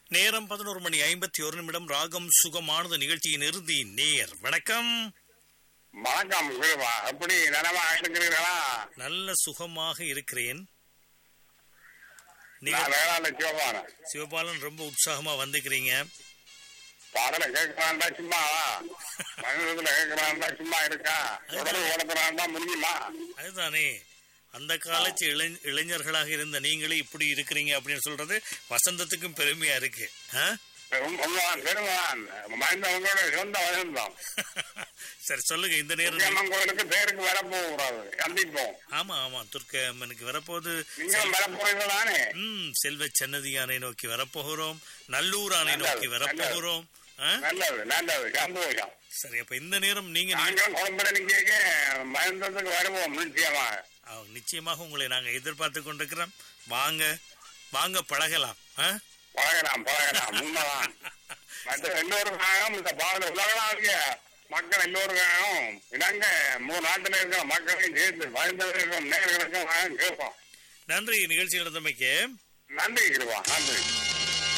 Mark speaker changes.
Speaker 1: நேரம் பதினோரு மணி ஐம்பத்தி ஒரு நிமிடம் ராகம் சுகமானது நிகழ்ச்சியின் இறுதி நேர் வணக்கம்
Speaker 2: வணக்கம் குருவா எப்படி நலமா இருக்கிறீர்களா
Speaker 1: நல்ல சுகமாக இருக்கிறேன் நீங்க
Speaker 2: நான் வேளாண்மை சிவபான
Speaker 1: சிவபாலன் ரொம்ப உற்சாகமா வந்துக்கிறீங்க
Speaker 2: பாடலை கேட்கலான்டா சும்மாவா மனிதத்துல கேட்கலான்டா சும்மா இருக்கா உடல் உடம்புறான்டா முடியுமா
Speaker 1: அதுதானே அந்த காலத்து இளை இளைஞர்களாக இருந்த நீங்களே இப்படி இருக்கிறீங்க அப்படின்னு சொல்றது வசந்தத்துக்கும் பெருமையா இருக்கு ஆ?
Speaker 2: உண்மைதான் பெருமான் மனித உங்களோட சொந்த வசந்தம்
Speaker 1: சரி சொல்லுங்க இந்த நேரம்
Speaker 2: முக்கியம்மன் கோயிலுக்கு பேருக்கு வர போகக்கூடாது கண்டிப்போம்
Speaker 1: ஆமா ஆமா துர்க்க அம்மனுக்கு வரப்போது
Speaker 2: நீங்களும் வர போறீங்க தானே
Speaker 1: ம் செல்வ சன்னதியானை நோக்கி வரப்போகிறோம் நல்லூர் ஆணை நோக்கி வரப்போகிறோம் ஆ?
Speaker 2: நல்லது நல்லது சந்தோஷம்
Speaker 1: சரி அப்ப இந்த நேரம் நீங்க நிக-
Speaker 2: நாங்களும் குழம்புடன் கேட்க மருந்தத்துக்கு வருவோம் நிச்சயமாக
Speaker 1: ஆ, நிச்சயமாக உங்களை நாங்க எதிர்பார்த்து கொண்டிருக்கிறோம் வாங்க வாங்க பழகலாம் ஆ?
Speaker 2: பழகலாம் பழகலாம் உண்மைதான் மற்ற எல்லோருக்காகவும் இந்த பாடல உலகளாவிய மக்கள் எல்லோருக்காகவும் இணங்க மூணு நாட்டில் இருக்கிற மக்களையும் சேர்த்து வாழ்ந்தவர்களுக்கும் நேர்களுக்கும் நாங்கள் கேட்போம்
Speaker 1: நன்றி நிகழ்ச்சி நடந்தமைக்கு
Speaker 2: நன்றி இருவா நன்றி